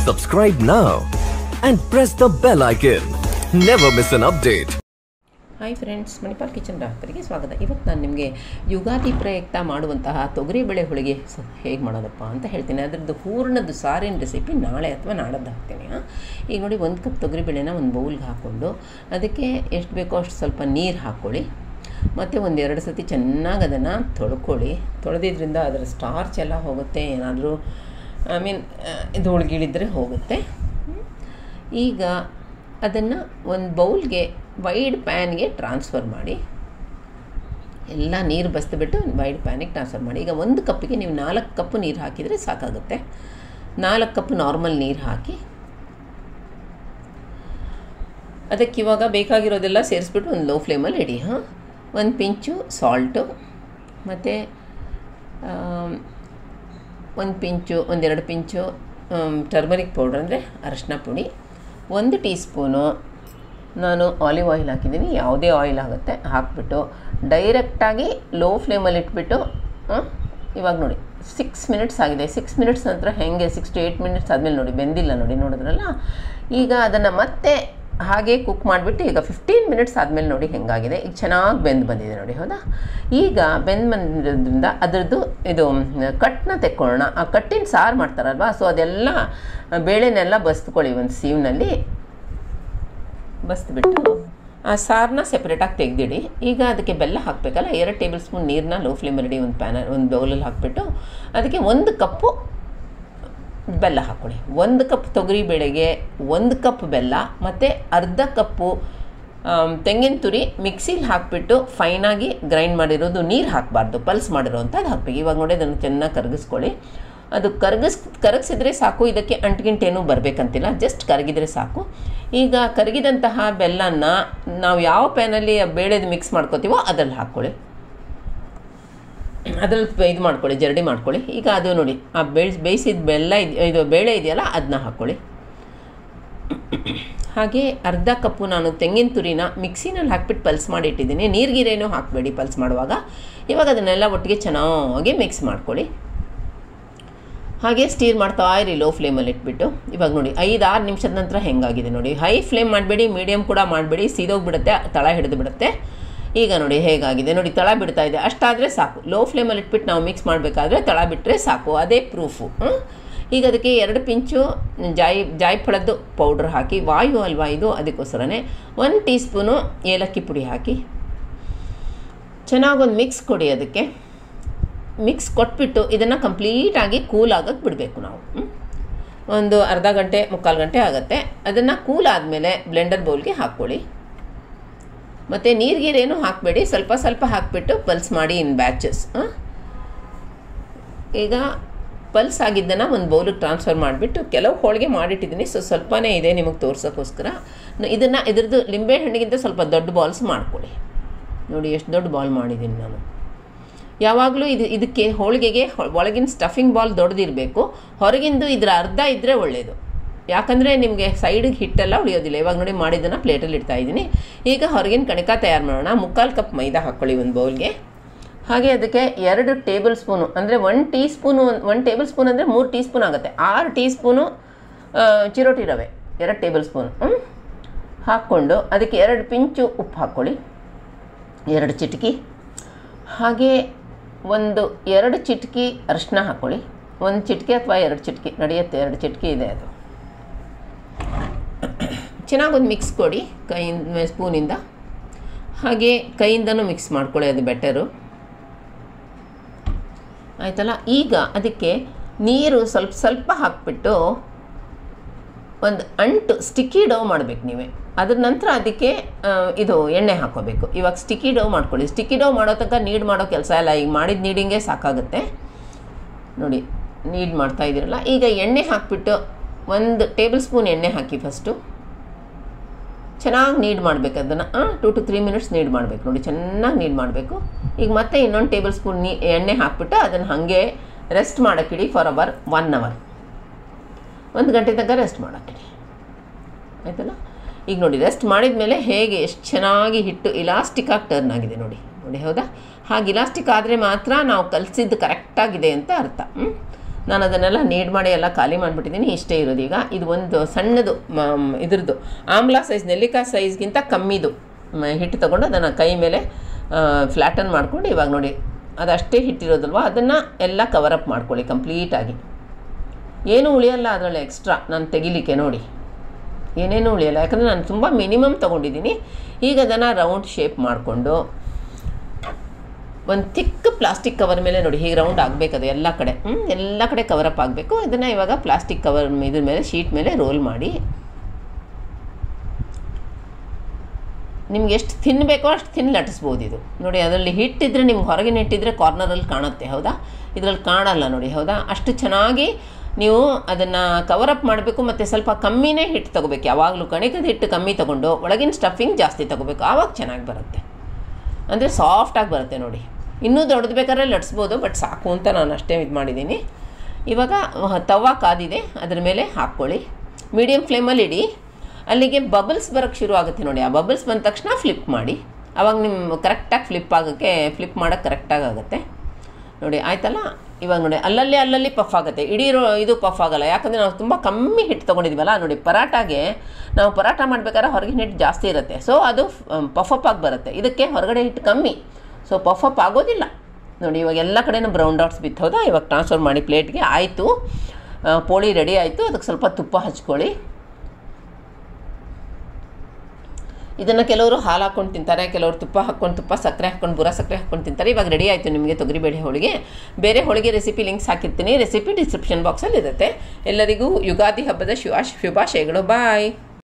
Subscribe now and press the bell icon. Never miss an update. Hi friends Manipal kitchen ಡಾಕ್ಟರಿಗೆ ಸ್ವಾಗತ ಇವತ್ತು ನಾನು ನಿಮಗೆ ಯುಗಾದಿ ಪ್ರಯುಕ್ತ ಮಾಡುವಂತಹ ತೊಗರಿಬೇಳೆ ಹೋಳಿಗೆ ಸ ಹೇಗೆ ಮಾಡೋದಪ್ಪ ಅಂತ ಹೇಳ್ತೀನಿ ಅದರದ್ದು ಹೂರ್ಣದ್ದು ಸಾರಿನ ರೆಸಿಪಿ ನಾಳೆ ಅಥವಾ ನಾಡದ್ದು ಹಾಕ್ತೀನಿ ಹಾಂ ಈಗ ನೋಡಿ ಒಂದು ಕಪ್ ತೊಗರಿಬೇಳೆನ ಒಂದು ಬೌಲ್ಗೆ ಹಾಕ್ಕೊಂಡು ಅದಕ್ಕೆ ಎಷ್ಟು ಬೇಕೋ ಅಷ್ಟು ಸ್ವಲ್ಪ ನೀರು ಹಾಕ್ಕೊಳ್ಳಿ ಮತ್ತು ಒಂದೆರಡು ಸತಿ ಚೆನ್ನಾಗಿ ಅದನ್ನು ತೊಳ್ಕೊಳ್ಳಿ ತೊಳೆದಿದ್ರಿಂದ ಅದರ ಸ್ಟಾರ್ಚ್ ಎಲ್ಲ ಹೋಗುತ್ತೆ ಏನಾದರೂ ಐ ಮೀನ್ ಧೂಳ್ಗಿಳಿದ್ರೆ ಹೋಗುತ್ತೆ ಈಗ ಅದನ್ನು ಒಂದು ಬೌಲ್ಗೆ ವೈಡ್ ಪ್ಯಾನ್ಗೆ ಟ್ರಾನ್ಸ್ಫರ್ ಮಾಡಿ ಎಲ್ಲ ನೀರು ಬಸ್ದುಬಿಟ್ಟು ವೈಡ್ ಪ್ಯಾನಿಗೆ ಟ್ರಾನ್ಸ್ಫರ್ ಮಾಡಿ ಈಗ ಒಂದು ಕಪ್ಪಿಗೆ ನೀವು ನಾಲ್ಕು ಕಪ್ಪು ನೀರು ಹಾಕಿದರೆ ಸಾಕಾಗುತ್ತೆ ನಾಲ್ಕು ಕಪ್ ನಾರ್ಮಲ್ ನೀರು ಹಾಕಿ ಅದಕ್ಕೆ ಇವಾಗ ಬೇಕಾಗಿರೋದೆಲ್ಲ ಸೇರಿಸ್ಬಿಟ್ಟು ಒಂದು ಲೋ ಫ್ಲೇಮಲ್ಲಿ ಇಡಿ ಹಾಂ ಒಂದು ಪಿಂಚು ಸಾಲ್ಟು ಮತ್ತು ಒಂದು ಪಿಂಚು ಒಂದೆರಡು ಪಿಂಚು ಟರ್ಮರಿಕ್ ಪೌಡ್ರ್ ಅಂದರೆ ಅರಶಿನ ಪುಡಿ ಒಂದು ಟೀ ಸ್ಪೂನು ನಾನು ಆಲಿವ್ ಆಯಿಲ್ ಹಾಕಿದ್ದೀನಿ ಯಾವುದೇ ಆಯಿಲ್ ಆಗುತ್ತೆ ಹಾಕ್ಬಿಟ್ಟು ಡೈರೆಕ್ಟಾಗಿ ಲೋ ಫ್ಲೇಮಲ್ಲಿ ಇಟ್ಬಿಟ್ಟು ಇವಾಗ ನೋಡಿ ಸಿಕ್ಸ್ ಮಿನಿಟ್ಸ್ ಆಗಿದೆ ಸಿಕ್ಸ್ ಮಿನಿಟ್ಸ್ ನಂತರ ಹೇಗೆ ಸಿಕ್ಸ್ ಟು ಏಯ್ಟ್ ಮಿನಿಟ್ಸ್ ಆದಮೇಲೆ ನೋಡಿ ಬೆಂದಿಲ್ಲ ನೋಡಿ ನೋಡಿದ್ರಲ್ಲ ಈಗ ಅದನ್ನು ಮತ್ತೆ ಹಾಗೆ ಕುಕ್ ಮಾಡಿಬಿಟ್ಟು ಈಗ ಫಿಫ್ಟೀನ್ ಮಿನಿಟ್ಸ್ ಆದಮೇಲೆ ನೋಡಿ ಹೆಂಗಾಗಿದೆ ಈಗ ಚೆನ್ನಾಗಿ ಬೆಂದು ಬಂದಿದೆ ನೋಡಿ ಹೌದಾ ಈಗ ಬೆಂದು ಬಂದಿರೋದ್ರಿಂದ ಅದರದ್ದು ಇದು ಕಟ್ಟನ್ನ ತೆಕ್ಕೊಳ್ಳೋಣ ಆ ಕಟ್ಟಿನ ಸಾರು ಮಾಡ್ತಾರಲ್ವ ಸೊ ಅದೆಲ್ಲ ಬೇಳೆನೆಲ್ಲ ಬಸ್ತ್ಕೊಳ್ಳಿ ಒಂದು ಸೀವ್ನಲ್ಲಿ ಬಸ್ದುಬಿಟ್ಟು ಆ ಸಾರನ್ನ ಸೆಪ್ರೇಟಾಗಿ ತೆಗೆದಿಡಿ ಈಗ ಅದಕ್ಕೆ ಬೆಲ್ಲ ಹಾಕಬೇಕಲ್ಲ ಎರಡು ಟೇಬಲ್ ಸ್ಪೂನ್ ನೀರನ್ನ ಲೋ ಫ್ಲೇಮಲ್ಲಿ ಇಡಿ ಒಂದು ಪ್ಯಾನ ಒಂದು ಬೌಲಲ್ಲಿ ಹಾಕಿಬಿಟ್ಟು ಅದಕ್ಕೆ ಒಂದು ಕಪ್ಪು ಬೆಲ್ಲ ಹಾಕ್ಕೊಳ್ಳಿ ಒಂದು ಕಪ್ ತೊಗರಿ ಬೇಳೆಗೆ ಒಂದು ಕಪ್ ಬೆಲ್ಲ ಮತ್ತು ಅರ್ಧ ಕಪ್ಪು ತೆಂಗಿನ ತುರಿ ಮಿಕ್ಸಿಲಿ ಹಾಕಿಬಿಟ್ಟು ಫೈನಾಗಿ ಗ್ರೈಂಡ್ ಮಾಡಿರೋದು ನೀರು ಹಾಕಬಾರ್ದು ಪಲ್ಸ್ ಮಾಡಿರೋವಂಥದ್ದು ಹಾಕಬೇಕು ಇವಾಗ ನೋಡಿ ಅದನ್ನು ಚೆನ್ನಾಗಿ ಕರಗಿಸ್ಕೊಳ್ಳಿ ಅದು ಕರಗಿಸ್ ಕರಗಿಸಿದ್ರೆ ಸಾಕು ಇದಕ್ಕೆ ಅಂಟ್ಗಿಂಟೇನೂ ಬರಬೇಕಂತಿಲ್ಲ ಜಸ್ಟ್ ಕರಗಿದ್ರೆ ಸಾಕು ಈಗ ಕರಗಿದಂತಹ ಬೆಲ್ಲನ ನಾವು ಯಾವ ಪ್ಯಾನಲ್ಲಿ ಬೇಳೆದು ಮಿಕ್ಸ್ ಮಾಡ್ಕೋತೀವೋ ಅದ್ರಲ್ಲಿ ಹಾಕ್ಕೊಳ್ಳಿ ಅದ್ರಲ್ಲಿ ಇದು ಮಾಡ್ಕೊಳ್ಳಿ ಜರಡಿ ಮಾಡ್ಕೊಳ್ಳಿ ಈಗ ಅದು ನೋಡಿ ಆ ಬೇಯಿಸ್ ಬೇಯಿಸಿದ ಬೆಲ್ಲ ಇದು ಇದು ಬೇಳೆ ಇದೆಯಲ್ಲ ಅದನ್ನ ಹಾಕ್ಕೊಳ್ಳಿ ಹಾಗೆ ಅರ್ಧ ಕಪ್ಪು ನಾನು ತೆಂಗಿನ ತುರಿನ ಮಿಕ್ಸಿನಲ್ಲಿ ಹಾಕ್ಬಿಟ್ಟು ಪಲ್ಸ್ ಮಾಡಿ ಇಟ್ಟಿದ್ದೀನಿ ನೀರ್ಗಿರೇನೂ ಹಾಕಬೇಡಿ ಪಲ್ಸ್ ಮಾಡುವಾಗ ಇವಾಗ ಅದನ್ನೆಲ್ಲ ಒಟ್ಟಿಗೆ ಚೆನ್ನಾಗಿ ಮಿಕ್ಸ್ ಮಾಡ್ಕೊಳ್ಳಿ ಹಾಗೆ ಸ್ಟೀರ್ ಮಾಡ್ತಾ ಇರಿ ಲೋ ಫ್ಲೇಮಲ್ಲಿ ಇಟ್ಬಿಟ್ಟು ಇವಾಗ ನೋಡಿ ಐದು ಆರು ನಿಮಿಷದ ನಂತರ ಹೆಂಗಾಗಿದೆ ನೋಡಿ ಹೈ ಫ್ಲೇಮ್ ಮಾಡಬೇಡಿ ಮೀಡಿಯಮ್ ಕೂಡ ಮಾಡಬೇಡಿ ಸೀದೋಗ್ಬಿಡುತ್ತೆ ತಳ ಹಿಡಿದು ಬಿಡುತ್ತೆ ಈಗ ನೋಡಿ ಹೇಗಾಗಿದೆ ನೋಡಿ ತಳ ಬಿಡ್ತಾ ಇದೆ ಅಷ್ಟಾದರೆ ಸಾಕು ಲೋ ಫ್ಲೇಮಲ್ಲಿ ಇಟ್ಬಿಟ್ಟು ನಾವು ಮಿಕ್ಸ್ ಮಾಡಬೇಕಾದ್ರೆ ತಳ ಬಿಟ್ಟರೆ ಸಾಕು ಅದೇ ಪ್ರೂಫು ಈಗ ಅದಕ್ಕೆ ಎರಡು ಪಿಂಚು ಜಾಯಿ ಜಾಯಿಫಳದ್ದು ಪೌಡ್ರ್ ಹಾಕಿ ವಾಯು ಅಲ್ವಾ ಇದು ಅದಕ್ಕೋಸ್ಕರನೇ ಒಂದು ಟೀ ಸ್ಪೂನು ಏಲಕ್ಕಿ ಪುಡಿ ಹಾಕಿ ಚೆನ್ನಾಗೊಂದು ಮಿಕ್ಸ್ ಕೊಡಿ ಅದಕ್ಕೆ ಮಿಕ್ಸ್ ಕೊಟ್ಬಿಟ್ಟು ಇದನ್ನು ಕಂಪ್ಲೀಟಾಗಿ ಕೂಲ್ ಆಗೋಕ್ಕೆ ಬಿಡಬೇಕು ನಾವು ಒಂದು ಅರ್ಧ ಗಂಟೆ ಮುಕ್ಕಾಲು ಗಂಟೆ ಆಗುತ್ತೆ ಅದನ್ನು ಕೂಲ್ ಆದಮೇಲೆ ಬ್ಲೆಂಡರ್ ಬೌಲ್ಗೆ ಹಾಕ್ಕೊಳ್ಳಿ ಮತ್ತು ನೀರಿಗೀರೇನು ಹಾಕಬೇಡಿ ಸ್ವಲ್ಪ ಸ್ವಲ್ಪ ಹಾಕಿಬಿಟ್ಟು ಪಲ್ಸ್ ಮಾಡಿ ಇನ್ ಬ್ಯಾಚಸ್ ಈಗ ಪಲ್ಸ್ ಆಗಿದ್ದನ್ನು ಒಂದು ಬೌಲಿಗೆ ಟ್ರಾನ್ಸ್ಫರ್ ಮಾಡಿಬಿಟ್ಟು ಕೆಲವು ಹೋಳಿಗೆ ಮಾಡಿಟ್ಟಿದ್ದೀನಿ ಸೊ ಸ್ವಲ್ಪನೇ ಇದೆ ನಿಮಗೆ ತೋರ್ಸೋಕ್ಕೋಸ್ಕರ ಇದನ್ನು ಇದ್ರದ್ದು ಲಿಂಬೆ ಹಣ್ಣಿಗಿಂತ ಸ್ವಲ್ಪ ದೊಡ್ಡ ಬಾಲ್ಸ್ ಮಾಡ್ಕೊಳ್ಳಿ ನೋಡಿ ಎಷ್ಟು ದೊಡ್ಡ ಬಾಲ್ ಮಾಡಿದ್ದೀನಿ ನಾನು ಯಾವಾಗಲೂ ಇದು ಇದಕ್ಕೆ ಹೋಳಿಗೆಗೆ ಒಳಗಿನ ಸ್ಟಫಿಂಗ್ ಬಾಲ್ ದೊಡ್ಡದಿರಬೇಕು ಹೊರಗಿಂದು ಇದರ ಅರ್ಧ ಇದ್ದರೆ ಒಳ್ಳೆಯದು ಯಾಕಂದರೆ ನಿಮಗೆ ಸೈಡಿಗೆ ಹಿಟ್ಟೆಲ್ಲ ಉಳಿಯೋದಿಲ್ಲ ಇವಾಗ ನೋಡಿ ಮಾಡಿದ್ದನ್ನು ಪ್ಲೇಟಲ್ಲಿ ಇಡ್ತಾ ಇದ್ದೀನಿ ಈಗ ಹೊರಗಿನ ಕಣಕ ತಯಾರು ಮಾಡೋಣ ಮುಕ್ಕಾಲು ಕಪ್ ಮೈದಾ ಹಾಕ್ಕೊಳ್ಳಿ ಒಂದು ಬೌಲ್ಗೆ ಹಾಗೆ ಅದಕ್ಕೆ ಎರಡು ಟೇಬಲ್ ಸ್ಪೂನು ಅಂದರೆ one teaspoon one tablespoon ಅಂದರೆ ಮೂರು ಟೀ ಸ್ಪೂನ್ ಆಗುತ್ತೆ ಆರು ಟೀ ಸ್ಪೂನು ಚಿರೋಟಿ ರವೆ ಎರಡು ಟೇಬಲ್ ಸ್ಪೂನು ಹಾಕ್ಕೊಂಡು ಅದಕ್ಕೆ ಎರಡು ಪಿಂಚು ಉಪ್ಪು ಹಾಕ್ಕೊಳ್ಳಿ ಎರಡು ಚಿಟಕಿ ಹಾಗೆ ಒಂದು ಎರಡು ಚಿಟಕಿ ಅರಿಶಿನ ಹಾಕ್ಕೊಳ್ಳಿ ಒಂದು ಚಿಟಕಿ ಅಥವಾ ಎರಡು ಚಿಟಕಿ ನಡೆಯುತ್ತೆ ಎರಡು ಚಿಟಕಿ ಇದೆ ಅದು ಚೆನ್ನಾಗೊಂದು ಮಿಕ್ಸ್ ಕೊಡಿ ಕೈಯಿಂದ ಸ್ಪೂನಿಂದ ಹಾಗೆ ಕೈಯಿಂದನೂ ಮಿಕ್ಸ್ ಮಾಡ್ಕೊಳ್ಳಿ ಅದು ಬೆಟರು ಆಯ್ತಲ್ಲ ಈಗ ಅದಕ್ಕೆ ನೀರು ಸ್ವಲ್ಪ ಸ್ವಲ್ಪ ಹಾಕ್ಬಿಟ್ಟು ಒಂದು ಅಂಟು ಸ್ಟಿಕ್ಕಿ ಡೋ ಮಾಡಬೇಕು ನೀವೇ ಅದ್ರ ನಂತರ ಅದಕ್ಕೆ ಇದು ಎಣ್ಣೆ ಹಾಕೋಬೇಕು ಇವಾಗ ಸ್ಟಿಕ್ಕಿ ಡೋ ಮಾಡ್ಕೊಳ್ಳಿ ಸ್ಟಿಕ್ಕಿ ಡೋ ಮಾಡೋ ತನಕ ನೀಡ್ ಮಾಡೋ ಕೆಲಸ ಇಲ್ಲ ಈಗ ಮಾಡಿದ ನೀಡಿಂಗೆ ಸಾಕಾಗುತ್ತೆ ನೋಡಿ ನೀಡ್ ಮಾಡ್ತಾ ಇದ್ದೀರಲ್ಲ ಈಗ ಎಣ್ಣೆ ಹಾಕಿಬಿಟ್ಟು ಒಂದು ಟೇಬಲ್ ಸ್ಪೂನ್ ಎಣ್ಣೆ ಹಾಕಿ ಫಸ್ಟು ಚೆನ್ನಾಗಿ ನೀಡ್ ಮಾಡಬೇಕು ಅದನ್ನು two to three minutes knead ಮಾಡಬೇಕು ನೋಡಿ ಚೆನ್ನಾಗಿ ನೀಡ್ ಮಾಡಬೇಕು ಈಗ ಮತ್ತೆ ಇನ್ನೊಂದು ಟೇಬಲ್ ಸ್ಪೂನ್ ನೀ ಎಣ್ಣೆ ಹಾಕ್ಬಿಟ್ಟು ಅದನ್ನು ಹಾಗೆ ರೆಸ್ಟ್ ಮಾಡೋಕ್ಕಿಡಿ ಫಾರ್ ಅವರ್ ಒನ್ ಅವರ್ ಒಂದು ಗಂಟೆ ತನಕ ರೆಸ್ಟ್ ಮಾಡೋಕ್ಕಿಡಿ ಆಯ್ತಲ್ಲ ಈಗ ನೋಡಿ ರೆಸ್ಟ್ ಮಾಡಿದ ಮೇಲೆ ಹೇಗೆ ಎಷ್ಟು ಚೆನ್ನಾಗಿ ಹಿಟ್ಟು ಇಲಾಸ್ಟಿಕ್ಕಾಗಿ ಟರ್ನ್ ಆಗಿದೆ ನೋಡಿ ನೋಡಿ ಹೌದಾ ಹಾಗೆ ಇಲಾಸ್ಟಿಕ್ ಆದರೆ ಮಾತ್ರ ನಾವು ಕಲಿಸಿದ್ದು ಕರೆಕ್ಟಾಗಿದೆ ಅಂತ ಅರ್ಥ ನಾನು ಅದನ್ನೆಲ್ಲ ನೀಡ್ ಮಾಡಿ ಎಲ್ಲ ಖಾಲಿ ಮಾಡಿಬಿಟ್ಟಿದ್ದೀನಿ ಇಷ್ಟೇ ಇರೋದು ಈಗ ಇದು ಒಂದು ಸಣ್ಣದು ಮ- ಇದ್ರದ್ದು ಆಮ್ಲಾ ಸೈಜ್ ನೆಲ್ಲಿಕಾಯಿ ಸೈಜ್ಗಿಂತ ಕಮ್ಮಿದು ಮ- ಹಿಟ್ಟು ತೊಗೊಂಡು ಅದನ್ನು ಕೈ ಮೇಲೆ ಫ್ಲ್ಯಾಟನ್ ಮಾಡ್ಕೊಂಡು ಇವಾಗ ನೋಡಿ ಅದಷ್ಟೇ ಹಿಟ್ಟಿರೋದಲ್ವ ಅದನ್ನು ಎಲ್ಲ ಕವರಪ್ ಮಾಡ್ಕೊಳ್ಳಿ ಕಂಪ್ಲೀಟಾಗಿ ಏನೂ ಉಳಿಯಲ್ಲ ಅದರಲ್ಲಿ ಎಕ್ಸ್ಟ್ರಾ ನಾನು ತೆಗಿಲಿಕ್ಕೆ ನೋಡಿ ಏನೇನೂ ಉಳಿಯಲ್ಲ ಯಾಕಂದರೆ ನಾನು ತುಂಬ ಮಿನಿಮಮ್ ತೊಗೊಂಡಿದ್ದೀನಿ ಈಗ ಅದನ್ನು ರೌಂಡ್ ಶೇಪ್ ಮಾಡಿಕೊಂಡು ಒಂದು ಚಿಕ್ಕ ಪ್ಲಾಸ್ಟಿಕ್ ಕವರ್ ಮೇಲೆ ನೋಡಿ ಹೀಗೆ ರೌಂಡ್ ಆಗಬೇಕದು ಎಲ್ಲ ಕಡೆ ಹ್ಮ್? ಎಲ್ಲ ಕಡೆ ಕವರಪ್ ಆಗಬೇಕು ಇದನ್ನು ಇವಾಗ ಪ್ಲಾಸ್ಟಿಕ್ ಕವರ್ ಇದ್ರ ಮೇಲೆ ಶೀಟ್ ಮೇಲೆ ರೋಲ್ ಮಾಡಿ ನಿಮ್ಗೆ ಎಷ್ಟು ತಿನ್ನಬೇಕೋ ಅಷ್ಟು ತಿನ್ ಲಟ್ಟಿಸ್ಬೋದು ಇದು ನೋಡಿ ಅದರಲ್ಲಿ ಹಿಟ್ಟಿದ್ರೆ ನಿಮ್ಗೆ ಹೊರಗಿನ ಹಿಟ್ಟಿದ್ರೆ ಕಾರ್ನರಲ್ಲಿ ಕಾಣುತ್ತೆ ಹೌದಾ ಇದರಲ್ಲಿ ಕಾಣಲ್ಲ ನೋಡಿ ಹೌದಾ ಅಷ್ಟು ಚೆನ್ನಾಗಿ ನೀವು ಅದನ್ನು ಕವರಪ್ ಮಾಡಬೇಕು ಮತ್ತು ಸ್ವಲ್ಪ ಕಮ್ಮಿನೇ ಹಿಟ್ಟು ತೊಗೋಬೇಕು ಯಾವಾಗಲೂ ಕಣಿಕದ ಹಿಟ್ಟು ಕಮ್ಮಿ ತೊಗೊಂಡು ಒಳಗಿನ ಸ್ಟಫಿಂಗ್ ಜಾಸ್ತಿ ತೊಗೋಬೇಕು ಆವಾಗ ಚೆನ್ನಾಗಿ ಬರುತ್ತೆ ಅಂದರೆ ಸಾಫ್ಟಾಗಿ ಬರುತ್ತೆ ನೋಡಿ ಇನ್ನೂ ದೊಡ್ಡದು ಬೇಕಾದ್ರೆ ಲಟ್ಸ್ಬೋದು ಬಟ್ ಸಾಕು ಅಂತ ನಾನು ಅಷ್ಟೇ ಇದು ಮಾಡಿದ್ದೀನಿ ಇವಾಗ ಅಹ್, ತವಾ ಕಾದಿದೆ ಅದ್ರ ಮೇಲೆ ಹಾಕ್ಕೊಳ್ಳಿ ಮೀಡಿಯಮ್ ಫ್ಲೇಮಲ್ಲಿ ಇಡಿ ಅಲ್ಲಿಗೆ ಬಬಲ್ಸ್ ಬರೋಕ್ಕೆ ಶುರು ಆಗುತ್ತೆ ನೋಡಿ ಆ ಬಬಲ್ಸ್ ಬಂದ ತಕ್ಷಣ ಫ್ಲಿಪ್ ಮಾಡಿ ಆವಾಗ ನಿಮ್ಮ ಕರೆಕ್ಟಾಗಿ ಫ್ಲಿಪ್ ಆಗೋಕ್ಕೆ ಫ್ಲಿಪ್ ಮಾಡೋಕ್ಕೆ ಕರೆಕ್ಟಾಗಿ ಆಗುತ್ತೆ ನೋಡಿ ಆಯ್ತಲ್ಲ ಇವಾಗ ನೋಡಿ ಅಲ್ಲಲ್ಲಿ ಅಲ್ಲಲ್ಲಿ ಪಫ್ ಆಗುತ್ತೆ ಇಡೀ ರೋ- ಇದು ಪಫ್ ಆಗಲ್ಲ ಯಾಕಂದರೆ ನಾವು ತುಂಬ ಕಮ್ಮಿ ಹಿಟ್ಟು ತೊಗೊಂಡಿದ್ವಲ್ಲ ನೋಡಿ ಪರಾಟಾಗೆ ನಾವು ಪರಾಟ ಮಾಡ್ಬೇಕಾದ್ರೆ ಹೊರಗಿನ ಹಿಟ್ಟು ಜಾಸ್ತಿ ಇರುತ್ತೆ ಸೊ ಅದು ಪಫ್ ಅಪ್ ಆಗಿ ಬರುತ್ತೆ ಇದಕ್ಕೆ ಹೊರಗಡೆ ಹಿಟ್ಟು ಕಮ್ಮಿ ಸೊ ಪಫ್ ಅಪ್ ಆಗೋದಿಲ್ಲ ನೋಡಿ ಇವಾಗ ಎಲ್ಲ ಕಡೆನೂ ಬ್ರೌನ್ ಡಾಟ್ಸ್ ಬಿತ್ತು ಹೌದಾ ಇವಾಗ ಟ್ರಾನ್ಸ್ಫರ್ ಮಾಡಿ ಪ್ಲೇಟ್ಗೆ ಆಯಿತು ಪೋಳಿ ರೆಡಿ ಆಯಿತು ಅದಕ್ಕೆ ಸ್ವಲ್ಪ ತುಪ್ಪ ಹಚ್ಕೊಳ್ಳಿ ಇದನ್ನು ಕೆಲವರು ಹಾಲು ಹಾಕ್ಕೊಂಡು ತಿಂತಾರೆ ಕೆಲವರು ತುಪ್ಪ ಹಾಕ್ಕೊಂಡು ತುಪ್ಪ ಸಕ್ಕರೆ ಹಾಕ್ಕೊಂಡು ಬುರ ಸಕ್ಕರೆ ಹಾಕ್ಕೊಂಡು ತಿಂತಾರೆ ಇವಾಗ ರೆಡಿ ಆಯಿತು ನಿಮಗೆ ತೊಗರಿಬೇಳೆ ಹೋಳಿಗೆ ಬೇರೆ ಹೋಳಿಗೆ ರೆಸಿಪಿ ಲಿಂಕ್ಸ್ ಹಾಕಿರ್ತೀನಿ ರೆಸಿಪಿ ಡಿಸ್ಕ್ರಿಪ್ಷನ್ ಬಾಕ್ಸಲ್ಲಿ ಇರುತ್ತೆ ಎಲ್ಲರಿಗೂ ಯುಗಾದಿ ಹಬ್ಬದ ಶುಭಾಶ್ ಶುಭಾಶಯಗಳು ಬಾಯ್